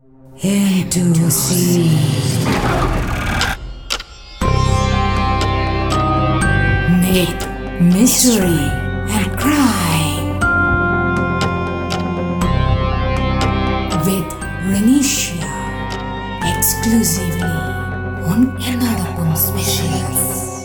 into sea. Myth, mystery, and crime. With Renisha. Exclusively on എന്നോടൊപ്പം specials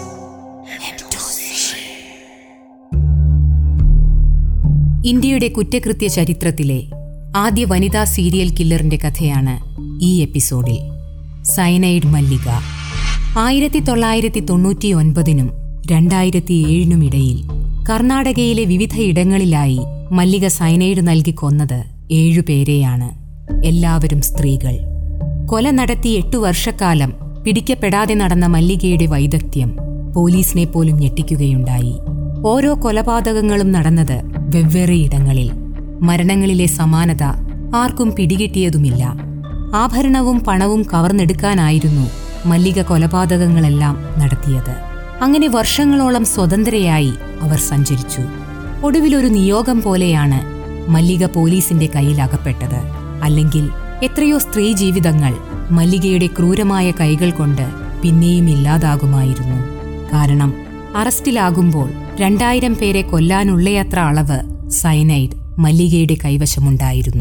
ഇന്ത്യയുടെ കുറ്റകൃത്യ ചരിത്രത്തിലെ ആദ്യ വനിതാ സീരിയൽ കില്ലറിന്റെ കഥയാണ് ഈ എപ്പിസോഡിൽ സൈനൈഡ് മല്ലിക ആയിരത്തി തൊള്ളായിരത്തി തൊണ്ണൂറ്റി ഒൻപതിനും രണ്ടായിരത്തി ഏഴിനും ഇടയിൽ കർണാടകയിലെ വിവിധ ഇടങ്ങളിലായി മല്ലിക സൈനൈഡ് നൽകി കൊന്നത് ഏഴുപേരെയാണ് എല്ലാവരും സ്ത്രീകൾ കൊല നടത്തി എട്ടു വർഷക്കാലം പിടിക്കപ്പെടാതെ നടന്ന മല്ലികയുടെ വൈദഗ്ധ്യം പോലീസിനെ പോലും ഞെട്ടിക്കുകയുണ്ടായി ഓരോ കൊലപാതകങ്ങളും നടന്നത് വെവ്വേറെ ഇടങ്ങളിൽ മരണങ്ങളിലെ സമാനത ആർക്കും പിടികിട്ടിയതുമില്ല ആഭരണവും പണവും കവർന്നെടുക്കാനായിരുന്നു മല്ലിക കൊലപാതകങ്ങളെല്ലാം നടത്തിയത് അങ്ങനെ വർഷങ്ങളോളം സ്വതന്ത്രയായി അവർ സഞ്ചരിച്ചു ഒടുവിലൊരു നിയോഗം പോലെയാണ് മല്ലിക പോലീസിന്റെ കയ്യിൽ അകപ്പെട്ടത് അല്ലെങ്കിൽ എത്രയോ സ്ത്രീ ജീവിതങ്ങൾ മല്ലികയുടെ ക്രൂരമായ കൈകൾ കൊണ്ട് പിന്നെയും ഇല്ലാതാകുമായിരുന്നു കാരണം അറസ്റ്റിലാകുമ്പോൾ രണ്ടായിരം പേരെ കൊല്ലാനുള്ളയത്ര അളവ് സൈനൈഡ് മല്ലികയുടെ കൈവശമുണ്ടായിരുന്നു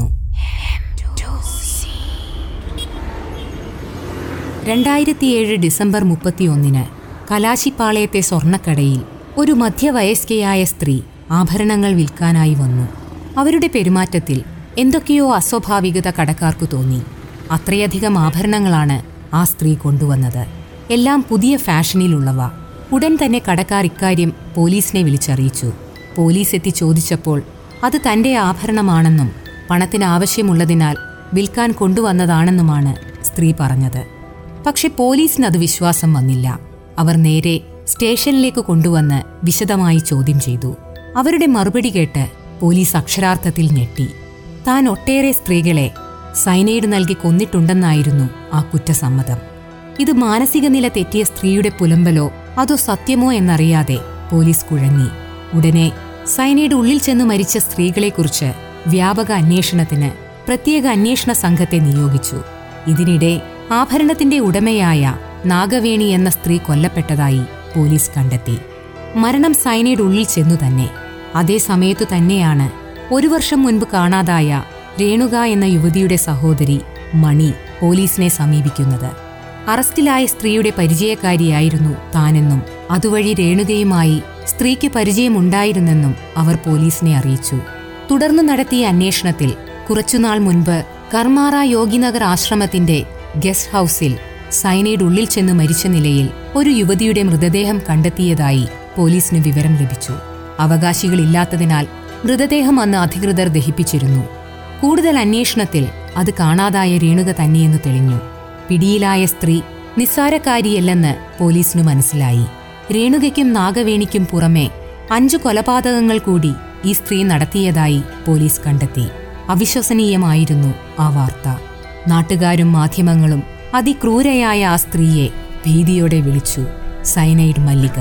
രണ്ടായിരത്തിയേഴ് ഡിസംബർ മുപ്പത്തിയൊന്നിന് കലാശിപ്പാളയത്തെ സ്വർണ്ണക്കടയിൽ ഒരു മധ്യവയസ്കയായ സ്ത്രീ ആഭരണങ്ങൾ വിൽക്കാനായി വന്നു അവരുടെ പെരുമാറ്റത്തിൽ എന്തൊക്കെയോ അസ്വാഭാവികത കടക്കാർക്കു തോന്നി അത്രയധികം ആഭരണങ്ങളാണ് ആ സ്ത്രീ കൊണ്ടുവന്നത് എല്ലാം പുതിയ ഫാഷനിലുള്ളവ ഉടൻ തന്നെ കടക്കാർ ഇക്കാര്യം പോലീസിനെ വിളിച്ചറിയിച്ചു പോലീസ് എത്തി ചോദിച്ചപ്പോൾ അത് തന്റെ ആഭരണമാണെന്നും പണത്തിന് ആവശ്യമുള്ളതിനാൽ വിൽക്കാൻ കൊണ്ടുവന്നതാണെന്നുമാണ് സ്ത്രീ പറഞ്ഞത് പക്ഷെ പോലീസിന് അത് വിശ്വാസം വന്നില്ല അവർ നേരെ സ്റ്റേഷനിലേക്ക് കൊണ്ടുവന്ന് വിശദമായി ചോദ്യം ചെയ്തു അവരുടെ മറുപടി കേട്ട് പോലീസ് അക്ഷരാർത്ഥത്തിൽ ഞെട്ടി താൻ ഒട്ടേറെ സ്ത്രീകളെ സൈനൈഡ് നൽകി കൊന്നിട്ടുണ്ടെന്നായിരുന്നു ആ കുറ്റസമ്മതം ഇത് മാനസിക നില തെറ്റിയ സ്ത്രീയുടെ പുലമ്പലോ അതോ സത്യമോ എന്നറിയാതെ പോലീസ് കുഴങ്ങി ഉടനെ സൈനൈഡ് ഉള്ളിൽ ചെന്ന് മരിച്ച സ്ത്രീകളെക്കുറിച്ച് വ്യാപക അന്വേഷണത്തിന് പ്രത്യേക അന്വേഷണ സംഘത്തെ നിയോഗിച്ചു ഇതിനിടെ ആഭരണത്തിന്റെ ഉടമയായ നാഗവേണി എന്ന സ്ത്രീ കൊല്ലപ്പെട്ടതായി പോലീസ് കണ്ടെത്തി മരണം സൈനൈഡ് ഉള്ളിൽ ചെന്നു തന്നെ അതേ സമയത്തു തന്നെയാണ് ഒരു വർഷം മുൻപ് കാണാതായ രേണുക എന്ന യുവതിയുടെ സഹോദരി മണി പോലീസിനെ സമീപിക്കുന്നത് അറസ്റ്റിലായ സ്ത്രീയുടെ പരിചയക്കാരിയായിരുന്നു താനെന്നും അതുവഴി രേണുകയുമായി സ്ത്രീക്ക് പരിചയമുണ്ടായിരുന്നെന്നും അവർ പോലീസിനെ അറിയിച്ചു തുടർന്ന് നടത്തിയ അന്വേഷണത്തിൽ കുറച്ചുനാൾ മുൻപ് കർമാറ യോഗിനഗർ ആശ്രമത്തിന്റെ ഗസ്റ്റ് ഹൌസിൽ സൈനൈഡ് ഉള്ളിൽ ചെന്ന് മരിച്ച നിലയിൽ ഒരു യുവതിയുടെ മൃതദേഹം കണ്ടെത്തിയതായി പോലീസിന് വിവരം ലഭിച്ചു അവകാശികളില്ലാത്തതിനാൽ മൃതദേഹം അന്ന് അധികൃതർ ദഹിപ്പിച്ചിരുന്നു കൂടുതൽ അന്വേഷണത്തിൽ അത് കാണാതായ രേണുക തന്നെയെന്ന് തെളിഞ്ഞു പിടിയിലായ സ്ത്രീ നിസ്സാരക്കാരിയല്ലെന്ന് പോലീസിനു മനസ്സിലായി രേണുകയ്ക്കും നാഗവേണിക്കും പുറമെ അഞ്ചു കൊലപാതകങ്ങൾ കൂടി ഈ സ്ത്രീ നടത്തിയതായി പോലീസ് കണ്ടെത്തി അവിശ്വസനീയമായിരുന്നു ആ വാർത്ത നാട്ടുകാരും മാധ്യമങ്ങളും അതിക്രൂരയായ ആ സ്ത്രീയെ ഭീതിയോടെ വിളിച്ചു സൈനൈഡ് മല്ലിക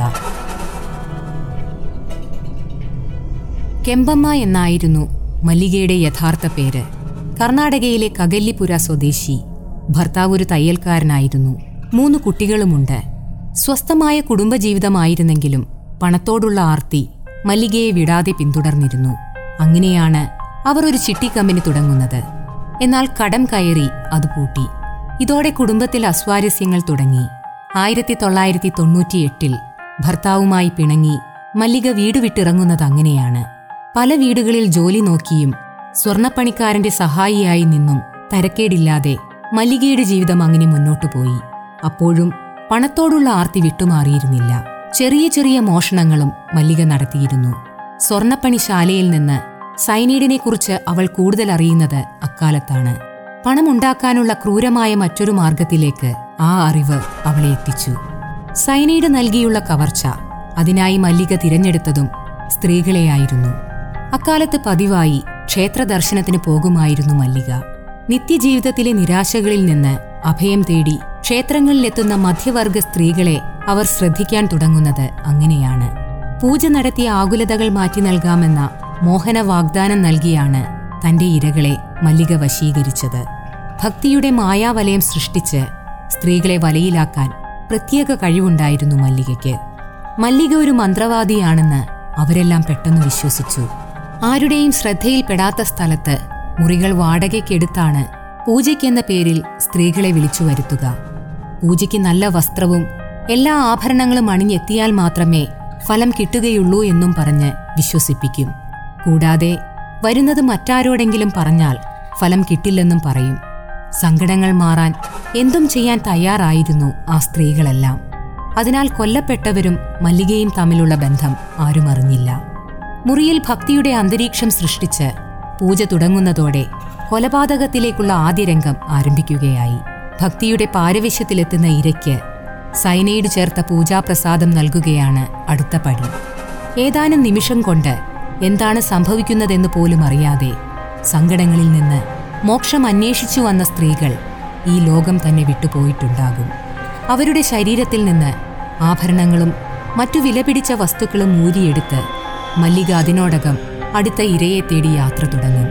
കെമ്പമ്മ എന്നായിരുന്നു മല്ലികയുടെ യഥാർത്ഥ പേര് കർണാടകയിലെ കഗല്ലിപുര സ്വദേശി ഭർത്താവ് ഒരു തയ്യൽക്കാരനായിരുന്നു മൂന്ന് കുട്ടികളുമുണ്ട് സ്വസ്ഥമായ കുടുംബജീവിതമായിരുന്നെങ്കിലും പണത്തോടുള്ള ആർത്തി മല്ലികയെ വിടാതെ പിന്തുടർന്നിരുന്നു അങ്ങനെയാണ് അവർ ഒരു ചിട്ടി കമ്പനി തുടങ്ങുന്നത് എന്നാൽ കടം കയറി അത് പൂട്ടി ഇതോടെ കുടുംബത്തിൽ അസ്വാരസ്യങ്ങൾ തുടങ്ങി ആയിരത്തി തൊള്ളായിരത്തി തൊണ്ണൂറ്റിയെട്ടിൽ ഭർത്താവുമായി പിണങ്ങി മല്ലിക വീട് വിട്ടിറങ്ങുന്നത് അങ്ങനെയാണ് പല വീടുകളിൽ ജോലി നോക്കിയും സ്വർണപ്പണിക്കാരന്റെ സഹായിയായി നിന്നും തരക്കേടില്ലാതെ മല്ലികയുടെ ജീവിതം അങ്ങനെ മുന്നോട്ടു പോയി അപ്പോഴും പണത്തോടുള്ള ആർത്തി വിട്ടുമാറിയിരുന്നില്ല ചെറിയ ചെറിയ മോഷണങ്ങളും മല്ലിക നടത്തിയിരുന്നു സ്വർണപ്പണിശാലയിൽ നിന്ന് സൈനൈഡിനെക്കുറിച്ച് അവൾ കൂടുതൽ അറിയുന്നത് അക്കാലത്താണ് പണമുണ്ടാക്കാനുള്ള ക്രൂരമായ മറ്റൊരു മാർഗത്തിലേക്ക് ആ അറിവ് അവളെ എത്തിച്ചു സൈനൈഡ് നൽകിയുള്ള കവർച്ച അതിനായി മല്ലിക തിരഞ്ഞെടുത്തതും സ്ത്രീകളെയായിരുന്നു അക്കാലത്ത് പതിവായി ക്ഷേത്ര ദർശനത്തിന് പോകുമായിരുന്നു മല്ലിക നിത്യജീവിതത്തിലെ നിരാശകളിൽ നിന്ന് അഭയം തേടി ക്ഷേത്രങ്ങളിലെത്തുന്ന മധ്യവർഗ സ്ത്രീകളെ അവർ ശ്രദ്ധിക്കാൻ തുടങ്ങുന്നത് അങ്ങനെയാണ് പൂജ നടത്തിയ ആകുലതകൾ മാറ്റി നൽകാമെന്ന മോഹന വാഗ്ദാനം നൽകിയാണ് തന്റെ ഇരകളെ മല്ലിക വശീകരിച്ചത് ഭക്തിയുടെ മായാവലയം സൃഷ്ടിച്ച് സ്ത്രീകളെ വലയിലാക്കാൻ പ്രത്യേക കഴിവുണ്ടായിരുന്നു മല്ലികയ്ക്ക് മല്ലിക ഒരു മന്ത്രവാദിയാണെന്ന് അവരെല്ലാം പെട്ടെന്ന് വിശ്വസിച്ചു ആരുടെയും ശ്രദ്ധയിൽപ്പെടാത്ത സ്ഥലത്ത് മുറികൾ വാടകയ്ക്കെടുത്താണ് പൂജയ്ക്കെന്ന പേരിൽ സ്ത്രീകളെ വിളിച്ചു വരുത്തുക പൂജയ്ക്ക് നല്ല വസ്ത്രവും എല്ലാ ആഭരണങ്ങളും അണിഞ്ഞെത്തിയാൽ മാത്രമേ ഫലം കിട്ടുകയുള്ളൂ എന്നും പറഞ്ഞ് വിശ്വസിപ്പിക്കും കൂടാതെ വരുന്നത് മറ്റാരോടെങ്കിലും പറഞ്ഞാൽ ഫലം കിട്ടില്ലെന്നും പറയും സങ്കടങ്ങൾ മാറാൻ എന്തും ചെയ്യാൻ തയ്യാറായിരുന്നു ആ സ്ത്രീകളെല്ലാം അതിനാൽ കൊല്ലപ്പെട്ടവരും മല്ലികയും തമ്മിലുള്ള ബന്ധം ആരും അറിഞ്ഞില്ല മുറിയിൽ ഭക്തിയുടെ അന്തരീക്ഷം സൃഷ്ടിച്ച് പൂജ തുടങ്ങുന്നതോടെ കൊലപാതകത്തിലേക്കുള്ള ആദ്യ രംഗം ആരംഭിക്കുകയായി ഭക്തിയുടെ പാരവശ്യത്തിലെത്തുന്ന ഇരയ്ക്ക് സൈനൈഡ് ചേർത്ത പൂജാപ്രസാദം നൽകുകയാണ് അടുത്ത പടി ഏതാനും നിമിഷം കൊണ്ട് എന്താണ് സംഭവിക്കുന്നതെന്ന് പോലും അറിയാതെ സങ്കടങ്ങളിൽ നിന്ന് മോക്ഷം അന്വേഷിച്ചു വന്ന സ്ത്രീകൾ ഈ ലോകം തന്നെ വിട്ടുപോയിട്ടുണ്ടാകും അവരുടെ ശരീരത്തിൽ നിന്ന് ആഭരണങ്ങളും മറ്റു വിലപിടിച്ച വസ്തുക്കളും ഊരിയെടുത്ത് മല്ലിക അതിനോടകം അടുത്ത ഇരയെ തേടി യാത്ര തുടങ്ങും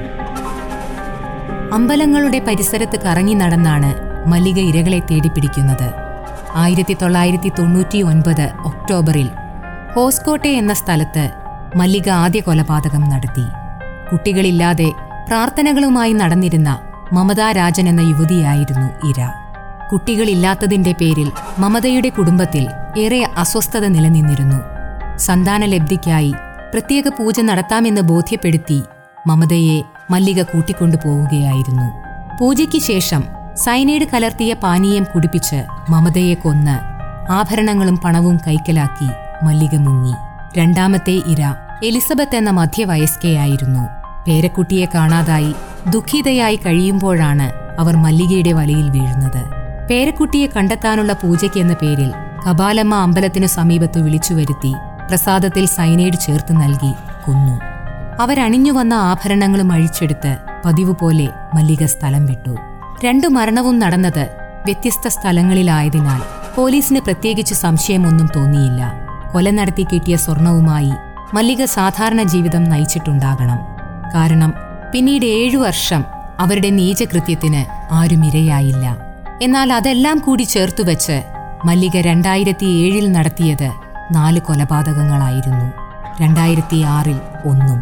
അമ്പലങ്ങളുടെ പരിസരത്ത് കറങ്ങി നടന്നാണ് മല്ലിക ഇരകളെ തേടിപ്പിടിക്കുന്നത് ആയിരത്തി തൊള്ളായിരത്തി തൊണ്ണൂറ്റി ഒൻപത് ഒക്ടോബറിൽ ഹോസ്കോട്ടെ എന്ന സ്ഥലത്ത് മല്ലിക ആദ്യ കൊലപാതകം നടത്തി കുട്ടികളില്ലാതെ പ്രാർത്ഥനകളുമായി നടന്നിരുന്ന മമതാ രാജൻ എന്ന യുവതിയായിരുന്നു ഇര കുട്ടികളില്ലാത്തതിന്റെ പേരിൽ മമതയുടെ കുടുംബത്തിൽ ഏറെ അസ്വസ്ഥത നിലനിന്നിരുന്നു സന്താനലബ്ധിക്കായി പ്രത്യേക പൂജ നടത്താമെന്ന് ബോധ്യപ്പെടുത്തി മമതയെ മല്ലിക കൂട്ടിക്കൊണ്ടുപോവുകയായിരുന്നു പൂജയ്ക്ക് ശേഷം സൈനൈഡ് കലർത്തിയ പാനീയം കുടിപ്പിച്ച് മമതയെ കൊന്ന് ആഭരണങ്ങളും പണവും കൈക്കലാക്കി മല്ലിക മുങ്ങി രണ്ടാമത്തെ ഇര എലിസബത്ത് എന്ന മധ്യവയസ്കയായിരുന്നു പേരക്കുട്ടിയെ കാണാതായി ദുഃഖിതയായി കഴിയുമ്പോഴാണ് അവർ മല്ലികയുടെ വലയിൽ വീഴുന്നത് പേരക്കുട്ടിയെ കണ്ടെത്താനുള്ള പൂജയ്ക്ക് എന്ന പേരിൽ കപാലമ്മ അമ്പലത്തിനു സമീപത്ത് വിളിച്ചു വരുത്തി പ്രസാദത്തിൽ സൈനൈഡ് ചേർത്ത് നൽകി കൊന്നു അവരണിഞ്ഞു വന്ന ആഭരണങ്ങളും അഴിച്ചെടുത്ത് പതിവ് പോലെ മല്ലിക സ്ഥലം വിട്ടു രണ്ടു മരണവും നടന്നത് വ്യത്യസ്ത സ്ഥലങ്ങളിലായതിനാൽ പോലീസിന് പ്രത്യേകിച്ച് സംശയമൊന്നും തോന്നിയില്ല കൊല നടത്തി കിട്ടിയ സ്വർണവുമായി മല്ലിക സാധാരണ ജീവിതം നയിച്ചിട്ടുണ്ടാകണം കാരണം പിന്നീട് ഏഴു വർഷം അവരുടെ നീചകൃത്യത്തിന് ആരും ഇരയായില്ല എന്നാൽ അതെല്ലാം കൂടി ചേർത്തുവെച്ച് മല്ലിക രണ്ടായിരത്തി ഏഴിൽ നടത്തിയത് നാല് കൊലപാതകങ്ങളായിരുന്നു രണ്ടായിരത്തി ആറിൽ ഒന്നും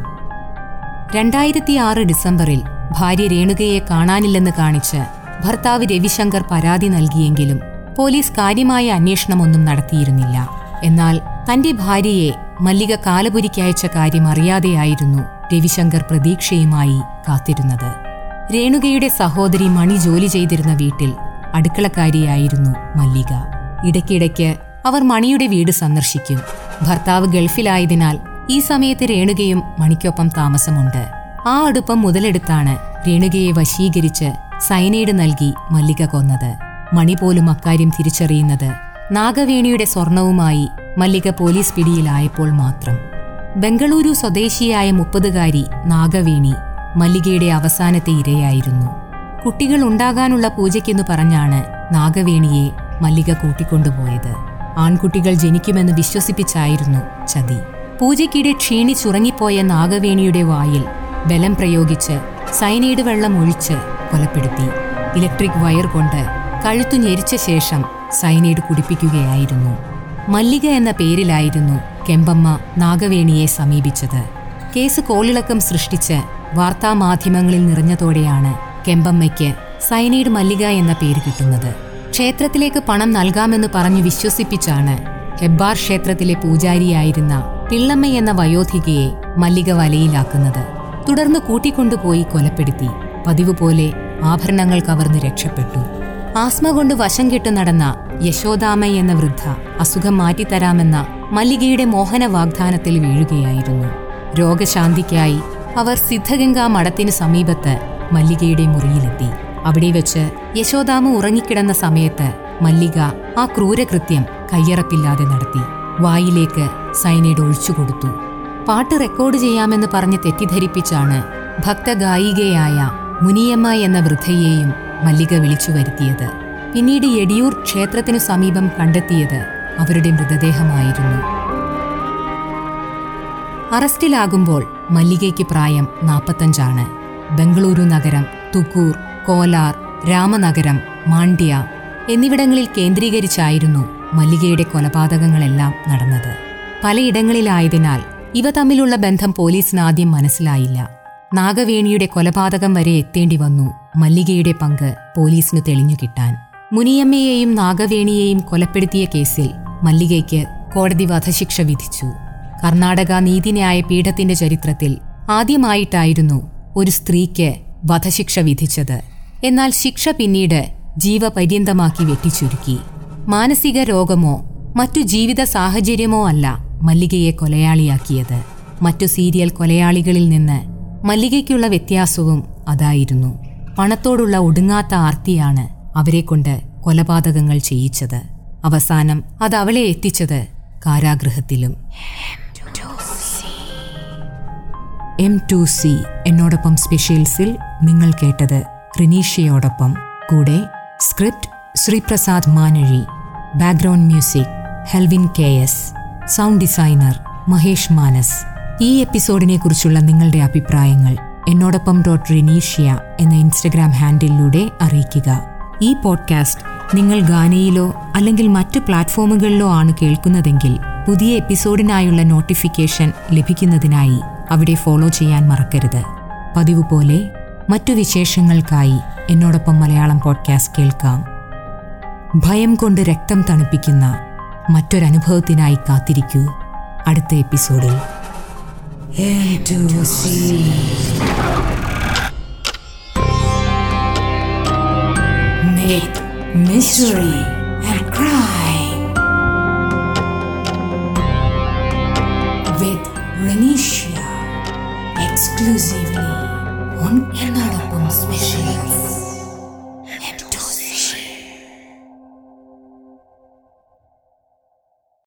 രണ്ടായിരത്തി ആറ് ഡിസംബറിൽ ഭാര്യ രേണുകയെ കാണാനില്ലെന്ന് കാണിച്ച് ഭർത്താവ് രവിശങ്കർ പരാതി നൽകിയെങ്കിലും പോലീസ് കാര്യമായ അന്വേഷണമൊന്നും നടത്തിയിരുന്നില്ല എന്നാൽ തന്റെ ഭാര്യയെ മല്ലിക കാലപുരിക്കയച്ച കാര്യം അറിയാതെയായിരുന്നു രവിശങ്കർ പ്രതീക്ഷയുമായി കാത്തിരുന്നത് രേണുകയുടെ സഹോദരി മണി ജോലി ചെയ്തിരുന്ന വീട്ടിൽ അടുക്കളക്കാരിയായിരുന്നു മല്ലിക ഇടയ്ക്കിടയ്ക്ക് അവർ മണിയുടെ വീട് സന്ദർശിക്കും ഭർത്താവ് ഗൾഫിലായതിനാൽ ഈ സമയത്ത് രേണുകയും മണിക്കൊപ്പം താമസമുണ്ട് ആ അടുപ്പം മുതലെടുത്താണ് രേണുകയെ വശീകരിച്ച് സൈനൈഡ് നൽകി മല്ലിക കൊന്നത് മണി പോലും അക്കാര്യം തിരിച്ചറിയുന്നത് നാഗവേണിയുടെ സ്വർണവുമായി മല്ലിക പോലീസ് പിടിയിലായപ്പോൾ മാത്രം ബംഗളൂരു സ്വദേശിയായ മുപ്പതുകാരി നാഗവേണി മല്ലികയുടെ അവസാനത്തെ ഇരയായിരുന്നു കുട്ടികൾ ഉണ്ടാകാനുള്ള പൂജയ്ക്കെന്ന് പറഞ്ഞാണ് നാഗവേണിയെ മല്ലിക കൂട്ടിക്കൊണ്ടുപോയത് ആൺകുട്ടികൾ ജനിക്കുമെന്ന് വിശ്വസിപ്പിച്ചായിരുന്നു ചതി പൂജയ്ക്കിടെ ക്ഷീണിച്ചുറങ്ങിപ്പോയ നാഗവേണിയുടെ വായിൽ ബലം പ്രയോഗിച്ച് സൈനൈഡ് വെള്ളം ഒഴിച്ച് കൊലപ്പെടുത്തി ഇലക്ട്രിക് വയർ കൊണ്ട് കഴുത്തു ഞെരിച്ച ശേഷം സൈനൈഡ് കുടിപ്പിക്കുകയായിരുന്നു മല്ലിക എന്ന പേരിലായിരുന്നു കെമ്പമ്മ നാഗവേണിയെ സമീപിച്ചത് കേസ് കോളിളക്കം സൃഷ്ടിച്ച് വാർത്താമാധ്യമങ്ങളിൽ നിറഞ്ഞതോടെയാണ് കെമ്പമ്മയ്ക്ക് സൈനൈഡ് മല്ലിക എന്ന പേര് കിട്ടുന്നത് ക്ഷേത്രത്തിലേക്ക് പണം നൽകാമെന്ന് പറഞ്ഞു വിശ്വസിപ്പിച്ചാണ് ഹെബ്ബാർ ക്ഷേത്രത്തിലെ പൂജാരിയായിരുന്ന പിള്ളമ്മ എന്ന വയോധികയെ മല്ലിക വലയിലാക്കുന്നത് തുടർന്ന് കൂട്ടിക്കൊണ്ടുപോയി കൊലപ്പെടുത്തി പതിവ് പോലെ ആഭരണങ്ങൾ കവർന്ന് രക്ഷപ്പെട്ടു ആസ്മ കൊണ്ട് വശം കെട്ടു നടന്ന യശോദാമ എന്ന വൃദ്ധ അസുഖം മാറ്റിത്തരാമെന്ന മല്ലികയുടെ മോഹന വാഗ്ദാനത്തിൽ വീഴുകയായിരുന്നു രോഗശാന്തിക്കായി അവർ സിദ്ധഗംഗാ മഠത്തിനു സമീപത്ത് മല്ലികയുടെ മുറിയിലെത്തി അവിടെ വെച്ച് യശോദാമ ഉറങ്ങിക്കിടന്ന സമയത്ത് മല്ലിക ആ ക്രൂരകൃത്യം കയ്യറപ്പില്ലാതെ നടത്തി വായിലേക്ക് സൈനൈഡ് ഒഴിച്ചുകൊടുത്തു പാട്ട് റെക്കോർഡ് ചെയ്യാമെന്ന് പറഞ്ഞ് തെറ്റിദ്ധരിപ്പിച്ചാണ് ഭക്തഗായികയായ മുനിയമ്മ എന്ന വൃദ്ധയെയും മല്ലിക വിളിച്ചു വരുത്തിയത് പിന്നീട് എടിയൂർ ക്ഷേത്രത്തിനു സമീപം കണ്ടെത്തിയത് അവരുടെ മൃതദേഹമായിരുന്നു അറസ്റ്റിലാകുമ്പോൾ മല്ലികയ്ക്ക് പ്രായം നാൽപ്പത്തഞ്ചാണ് ബംഗളൂരു നഗരം തുക്കൂർ കോലാർ രാമനഗരം മാണ്ഡ്യ എന്നിവിടങ്ങളിൽ കേന്ദ്രീകരിച്ചായിരുന്നു മല്ലികയുടെ കൊലപാതകങ്ങളെല്ലാം നടന്നത് പലയിടങ്ങളിലായതിനാൽ ഇവ തമ്മിലുള്ള ബന്ധം പോലീസിന് ആദ്യം മനസ്സിലായില്ല നാഗവേണിയുടെ കൊലപാതകം വരെ എത്തേണ്ടി വന്നു മല്ലികയുടെ പങ്ക് പോലീസിന് തെളിഞ്ഞു കിട്ടാൻ മുനിയമ്മയെയും നാഗവേണിയെയും കൊലപ്പെടുത്തിയ കേസിൽ മല്ലികയ്ക്ക് കോടതി വധശിക്ഷ വിധിച്ചു കർണാടക നീതിന്യായ പീഠത്തിന്റെ ചരിത്രത്തിൽ ആദ്യമായിട്ടായിരുന്നു ഒരു സ്ത്രീക്ക് വധശിക്ഷ വിധിച്ചത് എന്നാൽ ശിക്ഷ പിന്നീട് ജീവപര്യന്തമാക്കി വെട്ടിച്ചുരുക്കി മാനസിക രോഗമോ മറ്റു ജീവിത സാഹചര്യമോ അല്ല മല്ലികയെ കൊലയാളിയാക്കിയത് മറ്റു സീരിയൽ കൊലയാളികളിൽ നിന്ന് മല്ലികയ്ക്കുള്ള വ്യത്യാസവും അതായിരുന്നു പണത്തോടുള്ള ഒടുങ്ങാത്ത ആർത്തിയാണ് അവരെക്കൊണ്ട് കൊലപാതകങ്ങൾ ചെയ്യിച്ചത് അവസാനം അത് അവളെ എത്തിച്ചത് കാരാഗൃഹത്തിലും എം ടു സി എന്നോടൊപ്പം സ്പെഷ്യൽസിൽ നിങ്ങൾ കേട്ടത് റിനീഷയോടൊപ്പം കൂടെ script Sreeprasad Manazhi background music Helvin K S sound designer Mahesh Manas ഈ എപ്പിസോഡിനെ കുറിച്ചുള്ള നിങ്ങളുടെ അഭിപ്രായങ്ങൾ എന്നോടൊപ്പം ഡോട്ട് റിനീഷ്യ എന്ന ഇൻസ്റ്റഗ്രാം ഹാൻഡിലൂടെ അറിയിക്കുക ഈ പോഡ്കാസ്റ്റ് നിങ്ങൾ ഗാനയിലോ അല്ലെങ്കിൽ മറ്റു പ്ലാറ്റ്ഫോമുകളിലോ ആണ് കേൾക്കുന്നതെങ്കിൽ പുതിയ എപ്പിസോഡിനായുള്ള നോട്ടിഫിക്കേഷൻ ലഭിക്കുന്നതിനായി അവിടെ ഫോളോ ചെയ്യാൻ മറക്കരുത് പതിവ് പോലെ മറ്റു വിശേഷങ്ങൾക്കായി എന്നോടൊപ്പം മലയാളം പോഡ്കാസ്റ്റ് കേൾക്കാം ഭയം കൊണ്ട് രക്തം തണുപ്പിക്കുന്ന മറ്റൊരനുഭവത്തിനായി കാത്തിരിക്കൂ അടുത്ത എപ്പിസോഡിൽ M2C. Myth, mystery,